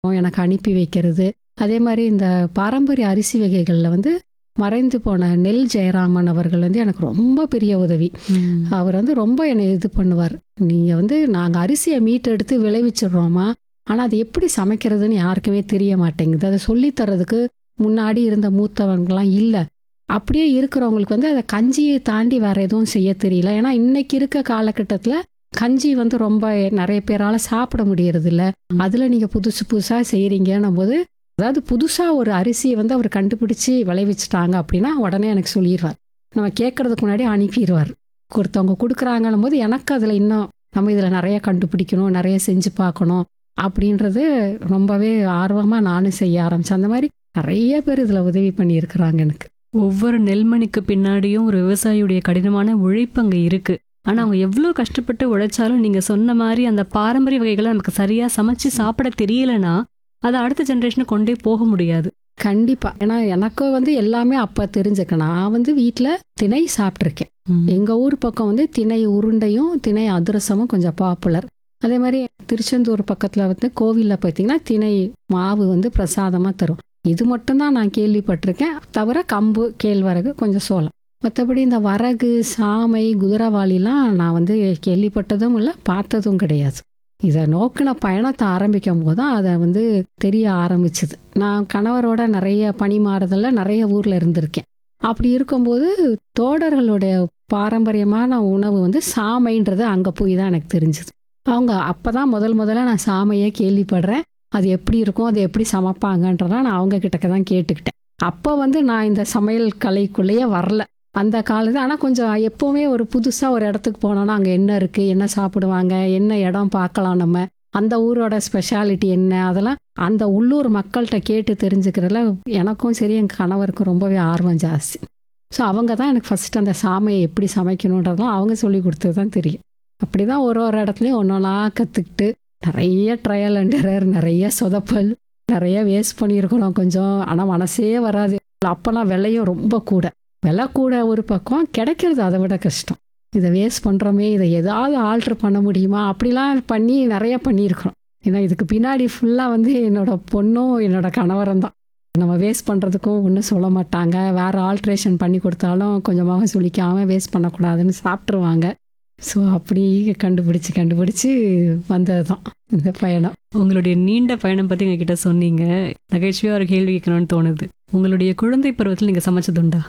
எனக்கு அனுப்பி வைக்கிறது அதே மாதிரி இந்த பாரம்பரிய அரிசி வகைகளில் வந்து மறைந்து போன நெல் ஜெயராமன் அவர்கள் வந்து எனக்கு ரொம்ப பெரிய உதவி அவர் வந்து ரொம்ப என்னை இது பண்ணுவார் நீங்கள் வந்து நாங்கள் அரிசியை மீட்டெடுத்து விளைவிச்சிடுறோமா ஆனால் அது எப்படி சமைக்கிறதுன்னு யாருக்குமே தெரிய மாட்டேங்குது அதை சொல்லித் தர்றதுக்கு முன்னாடி இருந்த மூத்தவங்கலாம் இல்லை அப்படியே இருக்கிறவங்களுக்கு வந்து அதை கஞ்சியை தாண்டி வேற எதுவும் செய்ய தெரியல ஏன்னா இன்னைக்கு இருக்க காலகட்டத்தில் கஞ்சி வந்து ரொம்ப நிறைய பேரால சாப்பிட முடியறது இல்ல அதுல நீங்க புதுசு புதுசா செய்யறீங்கன்னும் போது அதாவது புதுசா ஒரு அரிசியை வந்து அவர் கண்டுபிடிச்சு விளைவிச்சிட்டாங்க அப்படின்னா உடனே எனக்கு சொல்லிடுவார் நம்ம கேட்கறதுக்கு முன்னாடி அனுப்பிடுவார் ஒருத்தவங்க கொடுக்குறாங்கன்னும் போது எனக்கு அதுல இன்னும் நம்ம இதுல நிறைய கண்டுபிடிக்கணும் நிறைய செஞ்சு பார்க்கணும் அப்படின்றது ரொம்பவே ஆர்வமா நானும் செய்ய ஆரம்பிச்சேன் அந்த மாதிரி நிறைய பேர் இதுல உதவி பண்ணி இருக்கிறாங்க எனக்கு ஒவ்வொரு நெல்மணிக்கு பின்னாடியும் ஒரு விவசாயியுடைய கடினமான உழைப்பு அங்க இருக்கு ஆனா அவங்க எவ்வளவு கஷ்டப்பட்டு உழைச்சாலும் நீங்க சொன்ன மாதிரி அந்த பாரம்பரிய வகைகளை நமக்கு சரியா சமைச்சு சாப்பிட தெரியலனா அதை அடுத்த ஜெனரேஷனுக்கு கொண்டே போக முடியாது கண்டிப்பா ஏன்னா எனக்கு வந்து எல்லாமே அப்ப தெரிஞ்சுக்க நான் வந்து வீட்ல திணை சாப்பிட்ருக்கேன் எங்க ஊர் பக்கம் வந்து திணை உருண்டையும் திணை அதிரசமும் கொஞ்சம் பாப்புலர் அதே மாதிரி திருச்செந்தூர் பக்கத்துல வந்து கோவில்ல பார்த்தீங்கன்னா திணை மாவு வந்து பிரசாதமா தரும் இது மட்டும்தான் நான் கேள்விப்பட்டிருக்கேன் தவிர கம்பு கேழ்வரகு கொஞ்சம் சோளம் மற்றபடி இந்த வரகு சாமை குதிரவாளிலாம் நான் வந்து கேள்விப்பட்டதும் இல்லை பார்த்ததும் கிடையாது இதை நோக்கின பயணத்தை ஆரம்பிக்கும் போது தான் அதை வந்து தெரிய ஆரம்பிச்சுது நான் கணவரோட நிறைய பணி மாறுதல்ல நிறைய ஊர்ல இருந்திருக்கேன் அப்படி இருக்கும்போது தோடர்களுடைய பாரம்பரியமான உணவு வந்து சாமைன்றது அங்கே போய் தான் எனக்கு தெரிஞ்சுது அவங்க அப்பதான் முதல் முதல்ல நான் சாமையே கேள்விப்படுறேன் அது எப்படி இருக்கும் அது எப்படி சமைப்பாங்கன்றத நான் அவங்க கிட்டக்க தான் கேட்டுக்கிட்டேன் அப்போ வந்து நான் இந்த சமையல் கலைக்குள்ளேயே வரல அந்த காலத்து ஆனால் கொஞ்சம் எப்போவுமே ஒரு புதுசாக ஒரு இடத்துக்கு போனோன்னா அங்கே என்ன இருக்குது என்ன சாப்பிடுவாங்க என்ன இடம் பார்க்கலாம் நம்ம அந்த ஊரோட ஸ்பெஷாலிட்டி என்ன அதெல்லாம் அந்த உள்ளூர் மக்கள்கிட்ட கேட்டு தெரிஞ்சுக்கிறதுல எனக்கும் சரி என் கணவருக்கும் ரொம்பவே ஆர்வம் ஜாஸ்தி ஸோ அவங்க தான் எனக்கு ஃபஸ்ட் அந்த சாமையை எப்படி சமைக்கணுன்றதெல்லாம் அவங்க சொல்லி கொடுத்தது தான் தெரியும் அப்படி தான் ஒரு ஒரு இடத்துலையும் ஒன்றொன்னா கற்றுக்கிட்டு நிறைய ட்ரையல் அண்ட் எரர் நிறைய சொதப்பல் நிறைய வேஸ்ட் பண்ணியிருக்கிறோம் கொஞ்சம் ஆனால் மனசே வராது அப்போல்லாம் விலையும் ரொம்ப கூட விலை கூட ஒரு பக்கம் கிடைக்கிறது அதை விட கஷ்டம் இதை வேஸ்ட் பண்ணுறோமே இதை ஏதாவது ஆல்ட்ரு பண்ண முடியுமா அப்படிலாம் பண்ணி நிறைய பண்ணியிருக்கிறோம் ஏன்னா இதுக்கு பின்னாடி ஃபுல்லாக வந்து என்னோட பொண்ணும் என்னோட கணவரும் தான் நம்ம வேஸ்ட் பண்ணுறதுக்கும் ஒன்றும் சொல்ல மாட்டாங்க வேறு ஆல்ட்ரேஷன் பண்ணி கொடுத்தாலும் கொஞ்சமாக சொல்லிக்காமல் வேஸ்ட் பண்ணக்கூடாதுன்னு சாப்பிட்ருவாங்க ஸோ அப்படி கண்டுபிடிச்சி கண்டுபிடிச்சி வந்தது தான் இந்த பயணம் உங்களுடைய நீண்ட பயணம் பத்தி எங்ககிட்ட சொன்னீங்க நகைச்சுவையா ஒரு கேள்வி கேட்கணும்னு தோணுது உங்களுடைய குழந்தை பருவத்தில் நீங்க சமைச்சதுண்டா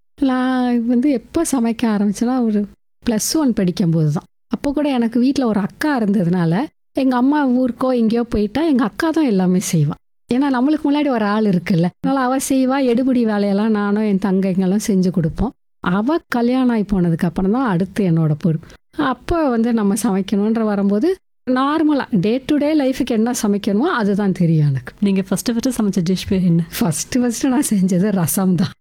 நான் வந்து எப்போ சமைக்க ஆரம்பிச்சேன்னா ஒரு ப்ளஸ் ஒன் படிக்கும்போது தான் அப்போ கூட எனக்கு வீட்டில் ஒரு அக்கா இருந்ததுனால எங்கள் அம்மா ஊருக்கோ எங்கேயோ போயிட்டா எங்கள் அக்கா தான் எல்லாமே செய்வாள் ஏன்னா நம்மளுக்கு முன்னாடி ஒரு ஆள் இருக்குல்ல அதனால அவள் செய்வா எடுபடி வேலையெல்லாம் நானும் என் தங்கைங்களும் செஞ்சு கொடுப்போம் அவள் கல்யாணம் ஆகி போனதுக்கு அப்புறம் தான் அடுத்து என்னோட பொறுப்பு அப்போ வந்து நம்ம சமைக்கணுன்ற வரும்போது நார்மலாக டே டு டே லைஃபுக்கு என்ன சமைக்கணுமோ அதுதான் தெரியும் எனக்கு நீங்க ஃபர்ஸ்ட் ஃபர்ஸ்ட் சமைச்ச டிஷ் பேர் என்ன ஃபஸ்ட்டு ஃபஸ்ட்டு நான் செஞ்சது ரசம் தான்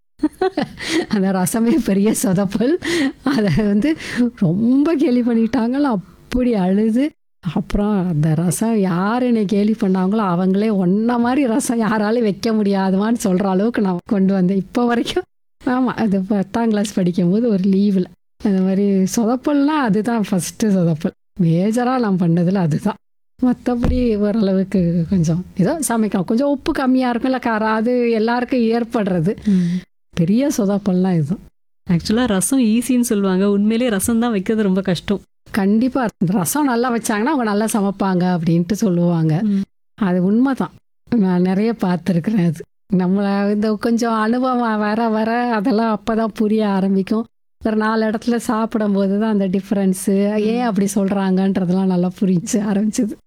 அந்த ரசமே பெரிய சொதப்பல் அதை வந்து ரொம்ப கேலி பண்ணிட்டாங்களோ அப்படி அழுது அப்புறம் அந்த ரசம் யார் என்னை கேலி பண்ணாங்களோ அவங்களே ஒன்றை மாதிரி ரசம் யாராலையும் வைக்க முடியாதுமான்னு சொல்கிற அளவுக்கு நான் கொண்டு வந்தேன் இப்போ வரைக்கும் ஆமாம் அது பத்தாம் கிளாஸ் படிக்கும்போது ஒரு லீவில் அந்த மாதிரி சொதப்பல்னா அதுதான் ஃபஸ்ட்டு சொதப்பல் மேஜராக நான் பண்ணதில் அதுதான் மற்றபடி ஓரளவுக்கு கொஞ்சம் ஏதோ சமைக்கலாம் கொஞ்சம் உப்பு கம்மியாக இருக்கும் இல்லை காரம் அது எல்லாருக்கும் ஏற்படுறது பெரிய சொதப்பல்லாம் இதுதான் ஆக்சுவலா ரசம் ஈஸின்னு சொல்லுவாங்க உண்மையிலேயே ரசம் தான் வைக்கிறது ரொம்ப கஷ்டம் கண்டிப்பாக ரசம் நல்லா வச்சாங்கன்னா அவங்க நல்லா சமைப்பாங்க அப்படின்ட்டு சொல்லுவாங்க அது உண்மைதான் நான் நிறைய பார்த்துருக்குறேன் அது நம்மளை இந்த கொஞ்சம் அனுபவம் வர வர அதெல்லாம் அப்போ தான் புரிய ஆரம்பிக்கும் ஒரு நாலு இடத்துல சாப்பிடும்போது தான் அந்த டிஃப்ரென்ஸு ஏன் அப்படி சொல்கிறாங்கன்றதெல்லாம் நல்லா புரிஞ்சு ஆரம்பிச்சது